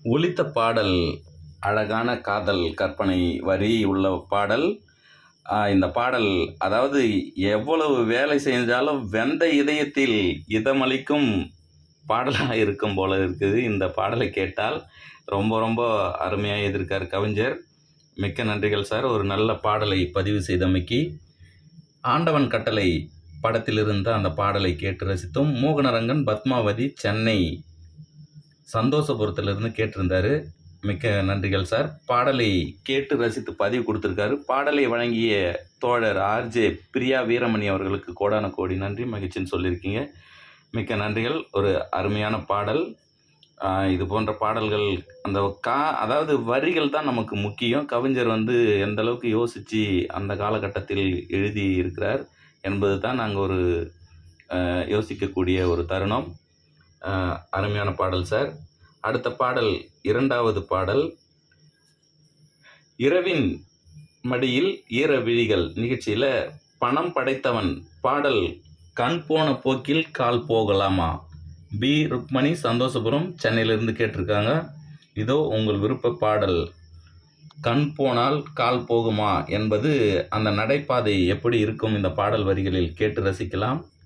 ஒலித்த பாடல் அழகான காதல் கற்பனை வரி உள்ள பாடல் ஆஹ் இந்த பாடல் அதாவது எவ்வளவு வேலை செஞ்சாலும் வெந்த இதயத்தில் இதமளிக்கும் பாடலாக இருக்கும் போல இருக்குது இந்த பாடலை கேட்டால் ரொம்ப ரொம்ப அருமையாக எதிர்க்கார் கவிஞர் மிக்க நன்றிகள் சார் ஒரு நல்ல பாடலை பதிவு செய்தமைக்கு ஆண்டவன் கட்டளை படத்திலிருந்து அந்த பாடலை கேட்டு ரசித்தோம் மோகனரங்கன் பத்மாவதி சென்னை சந்தோஷபுரத்திலிருந்து கேட்டிருந்தாரு மிக்க நன்றிகள் சார் பாடலை கேட்டு ரசித்து பதிவு கொடுத்துருக்காரு பாடலை வழங்கிய தோழர் ஆர்ஜே பிரியா வீரமணி அவர்களுக்கு கோடான கோடி நன்றி மகிழ்ச்சின்னு சொல்லியிருக்கீங்க மிக்க நன்றிகள் ஒரு அருமையான பாடல் ஆஹ் இது போன்ற பாடல்கள் அந்த கா அதாவது வரிகள் தான் நமக்கு முக்கியம் கவிஞர் வந்து எந்த அளவுக்கு யோசித்து அந்த காலகட்டத்தில் எழுதி இருக்கிறார் என்பது தான் நாங்கள் ஒரு ஆஹ் யோசிக்கக்கூடிய ஒரு தருணம் ஆஹ் அருமையான பாடல் சார் அடுத்த பாடல் இரண்டாவது பாடல் இரவின் மடியில் ஈர விழிகள் நிகழ்ச்சியில் பணம் படைத்தவன் பாடல் கண் போன போக்கில் கால் போகலாமா பி ருக்மணி சந்தோஷபுரம் சென்னையிலிருந்து கேட்டிருக்காங்க இதோ உங்கள் விருப்ப பாடல் கண் போனால் கால் போகுமா என்பது அந்த நடைபாதை எப்படி இருக்கும் இந்த பாடல் வரிகளில் கேட்டு ரசிக்கலாம்